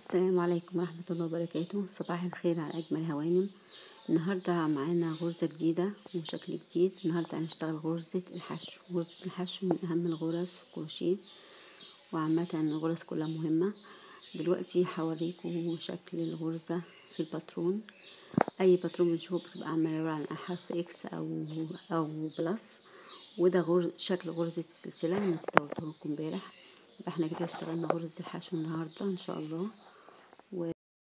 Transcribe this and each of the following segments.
السلام عليكم ورحمة الله وبركاته صباح الخير على أجمل هوانم النهاردة معانا غرزة جديدة وشكل جديد النهاردة هنشتغل غرزة الحشو غرزة الحشو من أهم الغرز في الكروشيه وعامة الغرز كلها مهمة دلوقتي هوريكم شكل الغرزة في الباترون أي باترون بنشوفه بتبقى عاملة عن حرف إكس أو أو بلس وده غرز شكل غرزة السلسلة أنا نسيت أقولته لكم امبارح يبقى احنا كده اشتغلنا غرزة الحشو النهاردة ان شاء الله و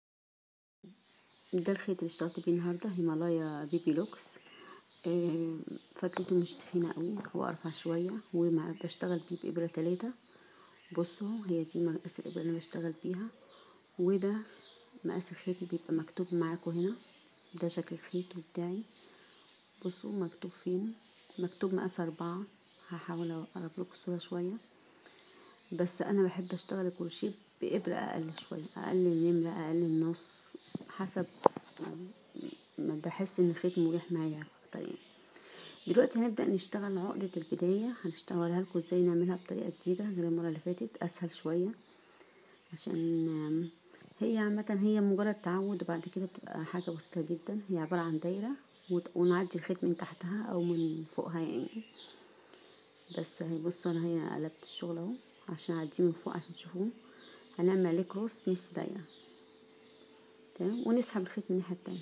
ده الخيط اللي اشتغلت بيه النهاردة هيمالايا بيبي لوكس اه فتلته مش تخينة قوي هو ارفع شوية ومع بشتغل بيه بإبرة تلاتة بصوا هي دي مقاس الإبرة اللي بشتغل بيها وده مقاس الخيط اللي بيبقى مكتوب معاكم هنا ده شكل الخيط بتاعي بصوا مكتوب فين مكتوب مقاس أربعة هحاول أقرب لكم الصورة شوية بس انا بحب اشتغل الكروشيه بابره اقل شويه اقل نمره اقل النص حسب ما بحس ان الخيط مريح معايا اكتر يعني دلوقتي هنبدا نشتغل عقده البدايه هنشتغلها لكم ازاي نعملها بطريقه جديده غير المره اللي فاتت اسهل شويه عشان هي عامه هي مجرد تعود وبعد كده بتبقى حاجه بسيطه جدا هي عباره عن دايره ونعدي الخيط من تحتها او من فوقها يعني بس هي بصوا انا هي قلبت الشغل اهو عشان اعديه من فوق عشان تشوفوه هنعمل عليه كروس نص دايره تمام ونسحب الخيط من الناحيه التانية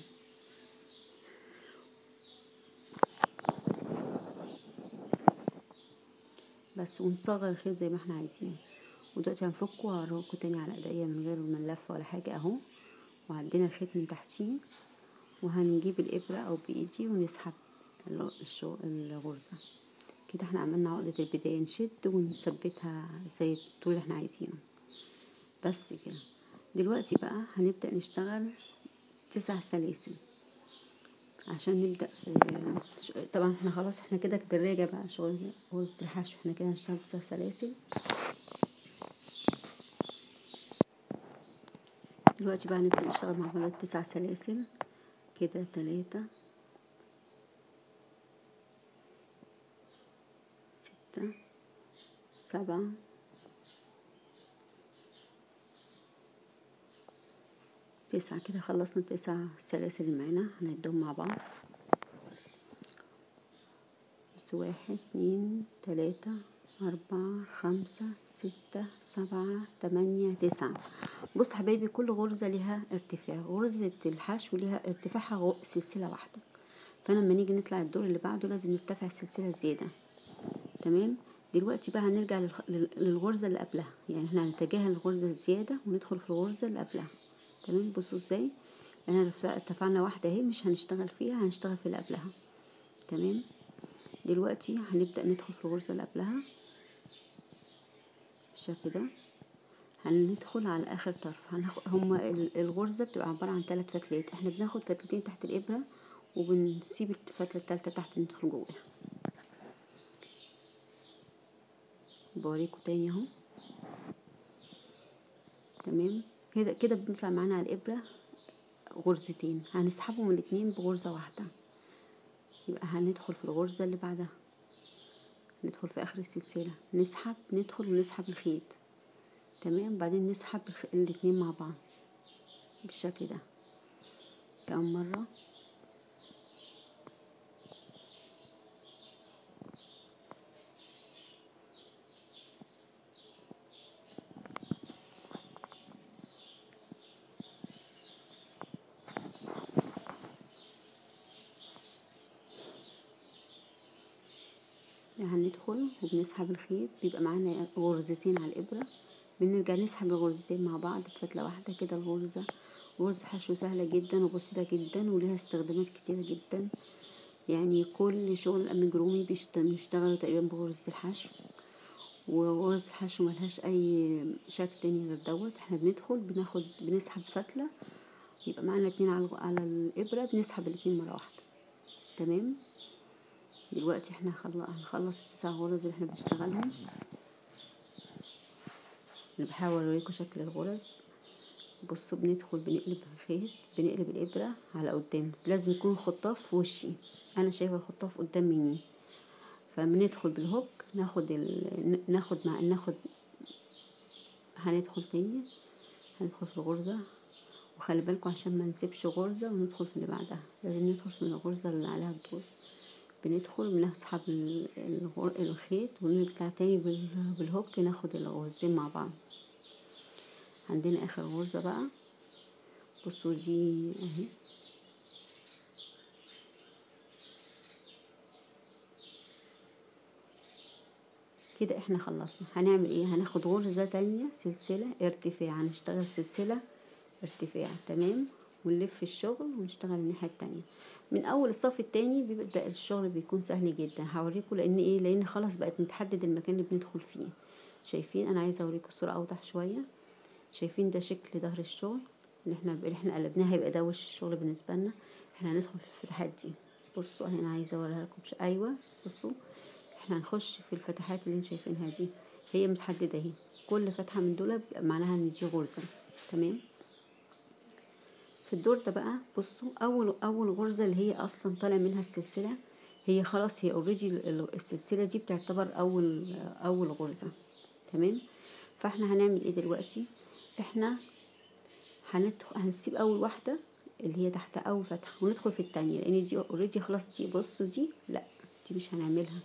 بس ونصغر الخيط زي ما احنا عايزين ودلوقتي هنفكه وهوريكم تاني على ايديا من غير ما نلف ولا حاجه اهو وعدينا الخيط من تحتيه وهنجيب الابره او بايدي ونسحب الغرزه كده احنا عملنا عقدة البداية نشد ونثبتها زي الطول اللي احنا عايزينه بس كده دلوقتي بقى هنبدأ نشتغل تسع سلاسل عشان نبدأ في طبعا احنا خلاص احنا كده بنراجع بقى شغل غرزة الحشو احنا كده هنشتغل تسع سلاسل دلوقتي بقى هنبدأ نشتغل مع بعض تسع سلاسل كده تلاتة ستة سبعة تسعة كده خلصنا تسع سلاسل اللي معانا هنعدهم مع بعض بس واحد اتنين تلاتة أربعة خمسة ستة سبعة تمانية تسعة بص حبايبي كل غرزة ليها ارتفاع غرزة الحشو ليها ارتفاعها سلسلة واحدة فأنا لما نيجي نطلع الدور اللي بعده لازم نرتفع السلسلة زيادة تمام دلوقتي بقى هنرجع للغرزة اللي قبلها يعني احنا هنتجاهل الغرزة الزيادة وندخل في الغرزة اللي قبلها تمام بصوا ازاي انا اتفقنا واحدة اهي مش هنشتغل فيها هنشتغل في اللي قبلها تمام دلوقتي هنبدأ ندخل في الغرزة اللي قبلها بالشكل ده هندخل على اخر طرف هناخد هما الغرزة بتبقى عبارة عن ثلاث فتلات احنا بناخد فتلتين تحت الابرة وبنسيب الفتلة التالتة تحت ندخل جواها بوريكم تاني اهو تمام كده كده بنطلع معانا على الابره غرزتين هنسحبهم الاتنين بغرزه واحده يبقى هندخل في الغرزه اللي بعدها ندخل في اخر السلسله نسحب ندخل ونسحب الخيط تمام بعدين نسحب الاتنين مع بعض بالشكل ده كم مره هندخل وبنسحب الخيط بيبقى معانا غرزتين على الإبرة بنرجع نسحب الغرزتين مع بعض بفتلة واحدة كده الغرزة غرزة حشو سهلة جدا وبسيطة جدا وليها استخدامات كتيرة جدا يعني كل شغل أمجرومي بيشتغلوا تقريبا بغرزة الحشو وغرزة الحشو ملهاش أي شكل تاني غير دوت احنا بندخل بناخد بنسحب فتلة يبقى معانا اتنين على الإبرة بنسحب الاتنين مرة واحدة تمام دلوقتي احنا هنخلص التسع غرز اللي احنا بنشتغلهم انا بحاول اوريكم شكل الغرز بصوا بندخل بنقلب الخيط بنقلب الابره على قدام لازم يكون الخطاف في وشي انا شايفه الخطاف قدام مني فبندخل بالهوك ناخد ال... ناخد مع ناخد هندخل تاني هندخل في الغرزة وخلي بالكم عشان ما نسيبش غرزة وندخل في اللي بعدها لازم ندخل في الغرزة اللي عليها الدور بندخل بنسحب الخيط ونرجع تاني بالهوك ناخد الغرزتين مع بعض عندنا اخر غرزة بقى بصوا دي اهي كده احنا خلصنا هنعمل ايه هناخد غرزة تانية سلسلة ارتفاع هنشتغل سلسلة ارتفاع تمام ونلف الشغل ونشتغل الناحية التانية من اول الصف التاني بيبدأ الشغل بيكون سهل جدا هوريكم لان ايه لان خلاص بقت متحدد المكان اللي بندخل فيه شايفين انا عايزه اوريكم الصوره اوضح شويه شايفين ده شكل ظهر الشغل اللي احنا اللي احنا قلبناه هيبقى ده وش الشغل بالنسبه لنا احنا هندخل في الفتحات دي بصوا هنا عايزه اوريها لكم ش... ايوه بصوا احنا هنخش في الفتحات اللي انتم شايفينها دي هي متحدده اهي كل فتحه من دول معناها ان دي غرزه تمام في الدور ده بقى بصوا اول اول غرزه اللي هي اصلا طالع منها السلسله هي خلاص هي اوريدي السلسله دي بتعتبر اول اول غرزه تمام فاحنا هنعمل ايه دلوقتي احنا هندخل هنسيب اول واحده اللي هي تحت اول فتحه وندخل في التانية لان دي اوريدي خلاص دي بصوا دي لا دي مش هنعملها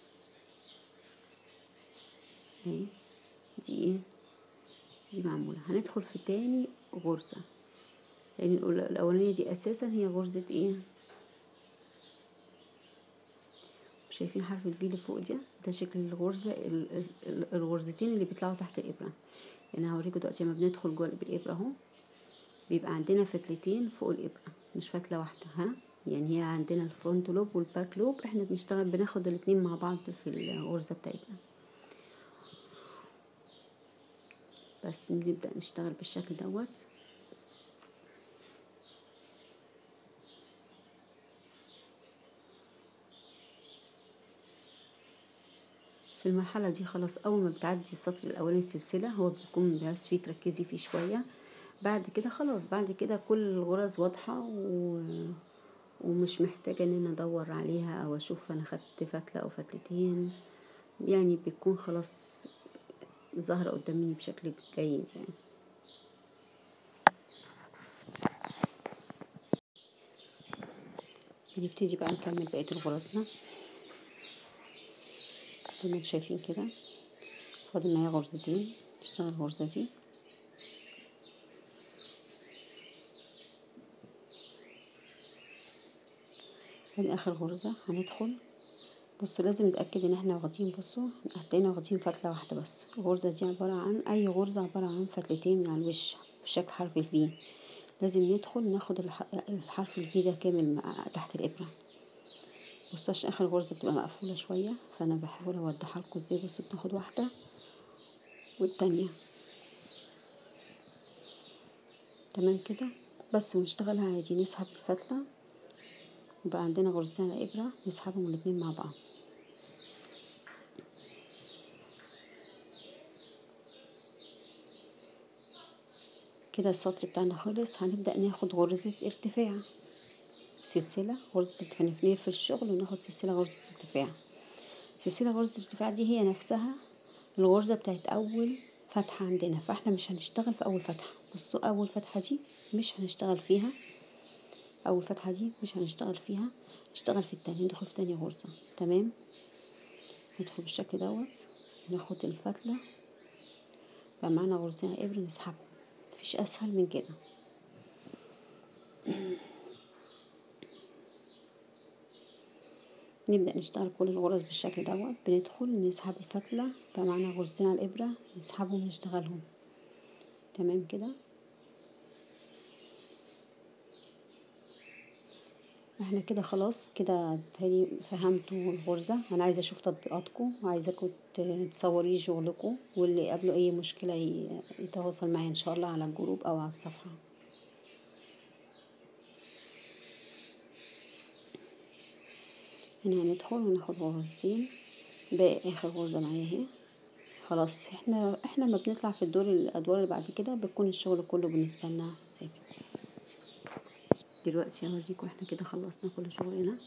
اهي دي ايه دي معموله هندخل في تاني غرزه لان الاولانيه دي اساسا هي غرزه ايه شايفين حرف الفي اللي فوق ده ده شكل الغرزه الغرزتين اللي بيطلعوا تحت الابره انا هوريكم دلوقتي لما بندخل جوه بالابره اهو بيبقى عندنا فتلتين فوق الابره مش فتله واحده ها يعني هي عندنا الفرونت لوب والباك لوب احنا بنشتغل بناخد الاتنين مع بعض في الغرزه بتاعتنا بس بنبدا نشتغل بالشكل دوت في المرحلة دي خلاص أول ما بتعدي السطر الأولاني السلسلة هو بيكون بس فيه تركزي فيه شوية بعد كده خلاص بعد كده كل الغرز واضحة و... ومش محتاجة ان انا ادور عليها او اشوف انا خدت فتلة او فتلتين يعني بيكون خلاص ظاهرة قدامي بشكل جيد يعني بنبتدي بقى نكمل بقية الغرزنا زي ما انتم شايفين كده فاضل معايا غرزتين نشتغل الغرزة دي ادي اخر غرزة هندخل بصوا لازم نتأكد ان احنا واخدين بصوا هتلاقينا واخدين فتلة واحدة بس الغرزة دي عبارة عن اي غرزة عبارة عن فتلتين من على الوش بشكل حرف الفي لازم ندخل ناخد الحرف الفي ده كامل تحت الابرة بصوا عشان اخر غرزة بتبقى مقفولة شوية فانا بحاول اوضحها لكم ازاي بصوا بناخد واحدة والتانية تمام كده بس ونشتغلها عادي نسحب الفتلة يبقى عندنا غرزتين على ابرة نسحبهم الاتنين مع بعض كده السطر بتاعنا خلص هنبدأ ناخد غرزة ارتفاع سلسلة غرزة ارتفاع في الشغل وناخد سلسلة غرزة ارتفاع سلسلة غرزة الارتفاع دي هي نفسها الغرزة بتاعت أول فتحة عندنا فاحنا مش هنشتغل في أول فتحة بصوا أول فتحة دي مش هنشتغل فيها أول فتحة دي مش هنشتغل فيها نشتغل في التانية ندخل في تاني غرزة تمام ندخل بالشكل دوت ناخد الفتلة بقى معانا غرزتين إبرة نسحبهم مفيش أسهل من كده نبدأ نشتغل كل الغرز بالشكل دوت بندخل نسحب الفتلة بقى معانا غرزتين على الإبرة نسحبهم نشتغلهم تمام كده احنا كده خلاص كده تاني فهمتوا الغرزة انا عايزة اشوف تطبيقاتكم وعايزاكم تصوري شغلكم واللي قابله اي مشكلة يتواصل معايا ان شاء الله على الجروب او على الصفحة هنا هندخل وناخد غرزتين باقي اخر غرزة معايا اهي خلاص احنا احنا ما بنطلع في الدور الادوار اللي بعد كده بيكون الشغل كله بالنسبة لنا ثابت دلوقتي هوريكم احنا كده خلصنا كل شغلنا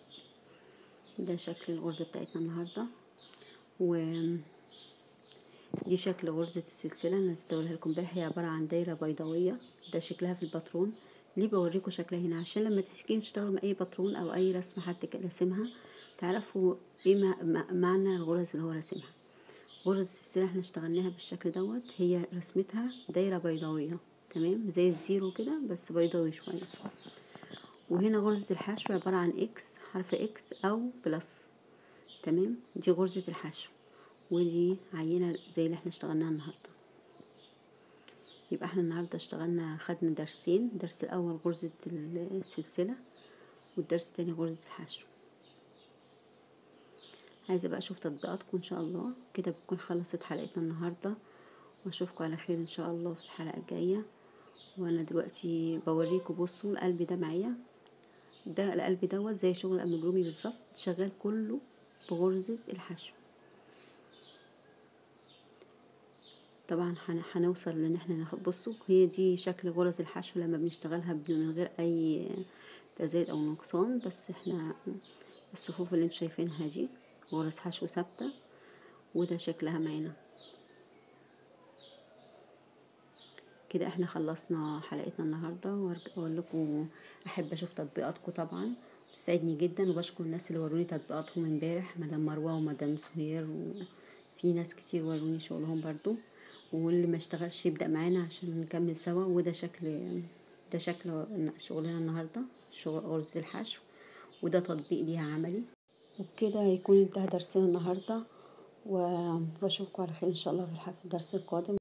ده شكل الغرزة بتاعتنا النهاردة و دي شكل غرزة السلسلة انا هستوريها لكم امبارح هي عبارة عن دايرة بيضاوية ده شكلها في الباترون ليه بوريكم شكلها هنا عشان لما تيجوا تشتغلوا مع اي باترون او اي رسمة حد راسمها تعرفوا ايه معنى الغرز اللي هو راسمها غرز السلسلة احنا اشتغلناها بالشكل دوت هي رسمتها دايرة بيضاوية تمام زي الزيرو كده بس بيضاوي شوية وهنا غرزة الحشو عبارة عن اكس حرف اكس او بلس تمام دي غرزة الحشو ودي عينة زي اللي احنا اشتغلناها النهاردة يبقى احنا النهاردة اشتغلنا خدنا درسين الدرس الاول غرزة السلسلة والدرس التاني غرزة الحشو عايزة بقى اشوف تطبيقاتكم ان شاء الله كده بتكون خلصت حلقتنا النهاردة واشوفكم على خير ان شاء الله في الحلقة الجاية وانا دلوقتي بوريكم بصوا القلب ده معايا ده القلب دوت زي شغل الامجرومي بالظبط شغال كله بغرزة الحشو طبعا هنوصل لان احنا بصوا هي دي شكل غرز الحشو لما بنشتغلها من غير اي تزايد او نقصان بس احنا الصفوف اللي انتوا شايفينها دي غرز حشو ثابتة وده شكلها معانا كده احنا خلصنا حلقتنا النهارده واقول لكم احب اشوف تطبيقاتكم طبعا بتساعدني جدا وبشكر الناس اللي وروني تطبيقاتهم امبارح مدام مروه ومدام سهير وفي ناس كتير وروني شغلهم برضو واللي ما اشتغلش يبدا معانا عشان نكمل سوا وده شكل ده شكل شغلنا النهارده شغل غرزه الحشو وده تطبيق ليها عملي وبكده هيكون انتهى درسنا النهارده واشوفكم على خير ان شاء الله في الدرس القادم